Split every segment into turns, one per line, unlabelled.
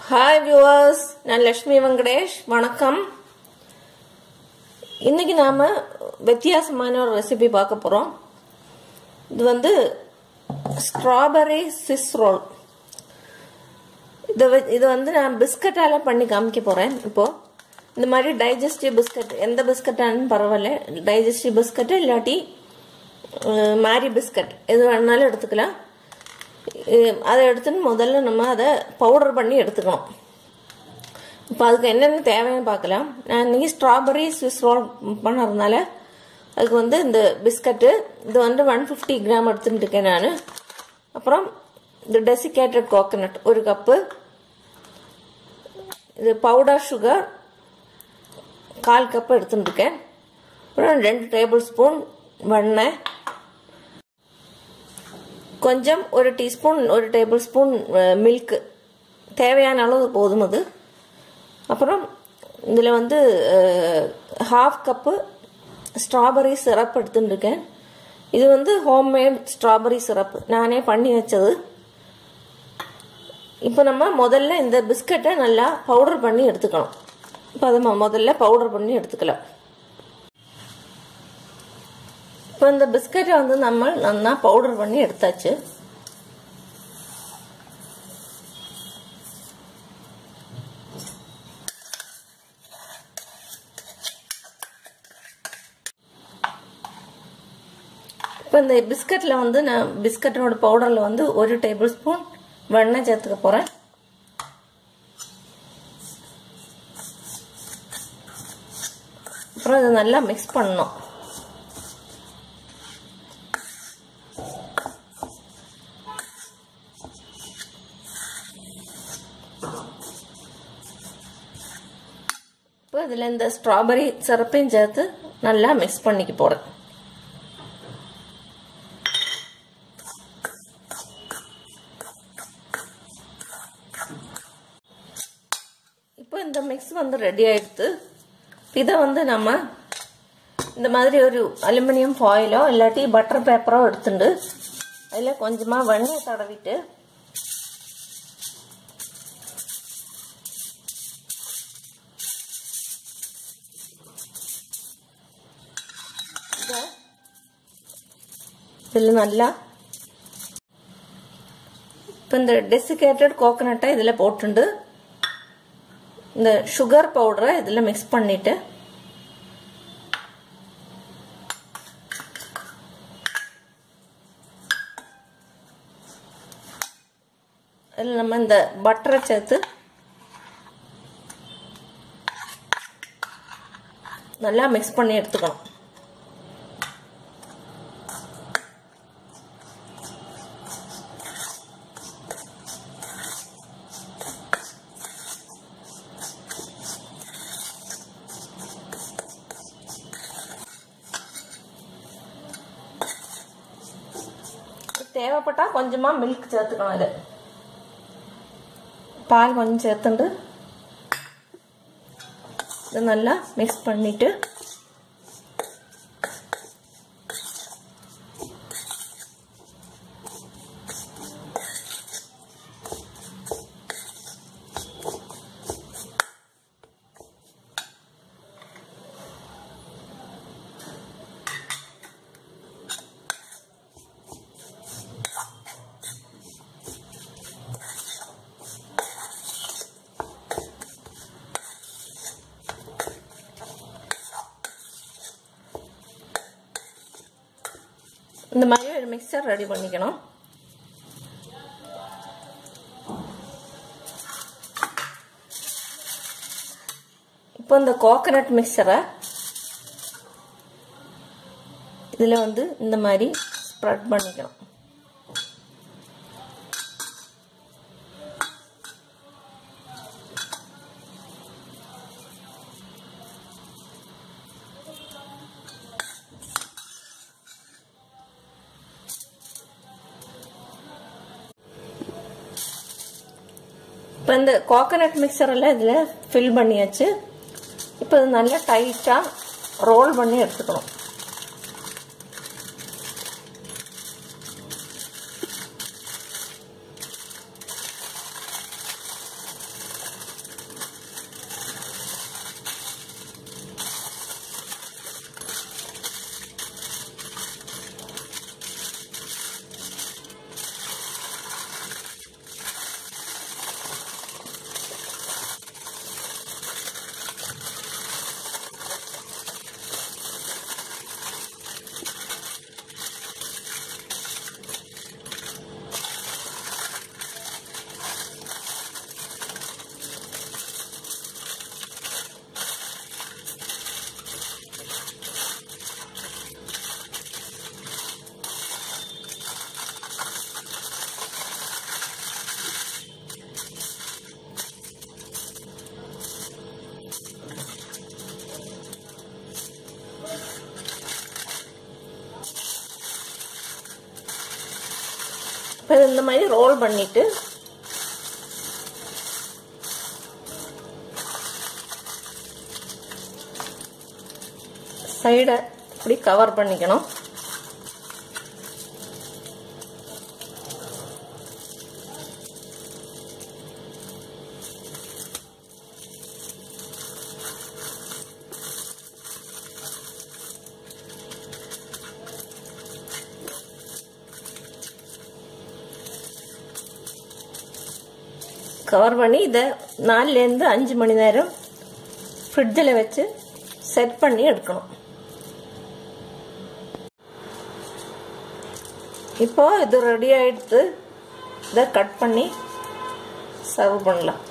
hi viewers நான் லக்ஷ்மி வெங்கடேஷ் வணக்கம் இன்னைக்கு நாம வித்தியாசமான ஒரு ரெசிபி பார்க்க போறோம் இது வந்து ஸ்ட்ராபெரி சிஸ் ரோல் இதை வ- இது வந்து நான் பிஸ்கட்டால பண்ணி காமிக்க போறேன் இப்போ இந்த மாதிரி டைஜஸ்டிவ் பிஸ்கட் எந்த பிஸ்கட்டாலும் பரவாயில்ல டைஜஸ்டிவ் பிஸ்கட்டு இல்லாட்டி அஹ், மேரி பிஸ்கட் எது வேணாலும் எடுத்துக்கலாம் அஹ், அதை எடுத்துன்னு முதல்ல நம்ம அதை பவுடர் பண்ணி எடுத்துக்கணும் இப்போ அதுக்கு என்னென்ன தேவைன்னு பார்க்கலாம் நான் இன்னைக்கு ஸ்ட்ராபெரி ஸ்விஸ் ரோல் பண்ணறதுனால அதுக்கு வந்து இந்த பிஸ்கட்டு இது வந்து ஒன் ஃபிஃப்டி கிராம் எடுத்துட்டு இருக்கேன் நான் அப்புறம் இந்த டெசிகேட்டட் கோகனட் ஒரு கப்பு இது பவுடர் சுகர் கால் கப் எடுத்துட்டு இருக்கேன் அப்புறம் ரெண்டு டேபிள் ஸ்பூன் வெண்ணெய் கொஞ்சம் ஒரு டீஸ்பூன் ஒரு டேபிள் ஸ்பூன் மில்க் தேவையான அளவு போதும் அது அப்புறம் இதில் வந்து ஹாஃப் கப்பு ஸ்ட்ராபெரி சிரப் எடுத்துட்டு இருக்கேன் இது வந்து ஹோம்மேட் ஸ்ட்ராபெரி சிரப் நானே பண்ணி வச்சது இப்போ நம்ம முதல்ல இந்த பிஸ்கட்டை நல்லா பவுடர் பண்ணி எடுத்துக்கணும் இப்போ அதை மொ- முதல்ல பவுடர் பண்ணி எடுத்துக்கலாம் இப்போ இந்த பிஸ்கட்டை வந்து நம்ம நல்லா பவுடர் பண்ணி எடுத்தாச்சு இப்போ இந்த பிஸ்கட்டில் வந்து நான் பிஸ்கட்டோட பவுடரில் வந்து ஒரு டேபிள் ஸ்பூன் வெண்ணெய் சேர்த்துக்க போகிறேன் அப்புறம் இதை நல்லா மிக்ஸ் பண்ணணும் இப்போ இதில் இந்த ஸ்ட்ராபெரி சிரப்பையும் சேர்த்து நல்லா மிக்ஸ் பண்ணிக்க போகிறேன் இப்போ இந்த மிக்ஸ் வந்து ரெடி ஆயிடுத்து இதை வந்து நம்ம இந்த மாதிரி ஒரு அலுமினியம் ஃபாயிலோ இல்லாட்டி பட்டர் பேப்பரோ எடுத்துட்டு அதில் கொஞ்சமாக வெண்ணெய் தடவிட்டு இதை இதில் நல்லா இப்போ இந்த டெசிகேட்டட் கோகனட்டை இதில் போட்டுண்டு இந்த சுகர் பவுடரை இதில் மிக்ஸ் பண்ணிட்டு அதில் நம்ம இந்த பட்டரை சேர்த்து நல்லா மிக்ஸ் பண்ணி எடுத்துக்கணும் தேவைப்பட்டா கொஞ்சமா மில்க் சேர்த்துக்கணும் இது பால் கொஞ்சம் சேர்த்துண்டு இது நல்லா மிக்ஸ் பண்ணிட்டு இந்த மாதிரி ஒரு மிக்சர் ரெடி பண்ணிக்கணும் இப்போ இந்த கோகனட் மிக்சரை இதில் வந்து இந்த மாதிரி ஸ்ப்ரெட் பண்ணிக்கணும் இப்போ இந்த கோகனட் மிக்சர் எல்லாம் இதில் ஃபில் பண்ணியாச்சு இப்போ இது நல்லா டைட்டாக ரோல் பண்ணி எடுத்துக்கணும் இப்போ இது இந்த மாதிரி ரோல் பண்ணிட்டு சைடை இப்படி கவர் பண்ணிக்கணும் கவர் பண்ணி இதை நாலுலேருந்து அஞ்சு மணி நேரம் ஃப்ரிட்ஜில் வச்சு செட் பண்ணி எடுக்கணும் இப்போ இது ரெடி ஆகிடுத்து இதை கட் பண்ணி சர்வ் பண்ணலாம்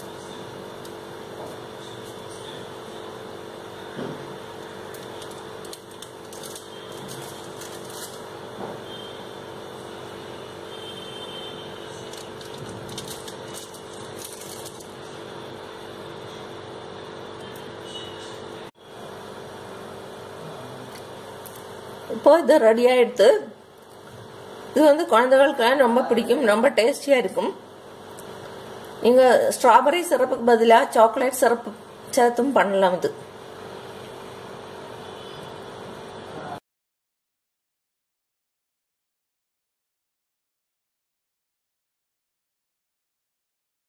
இப்போ இது ரெடி ஆகிடுத்து இது வந்து குழந்தைகளுக்கெல்லாம் ரொம்ப பிடிக்கும் ரொம்ப டேஸ்டியாக இருக்கும் நீங்கள் ஸ்ட்ராபெரி சிரப்புக்கு பதிலாக சாக்லேட் சிரப்பு சேர்த்தும் பண்ணலாம் இது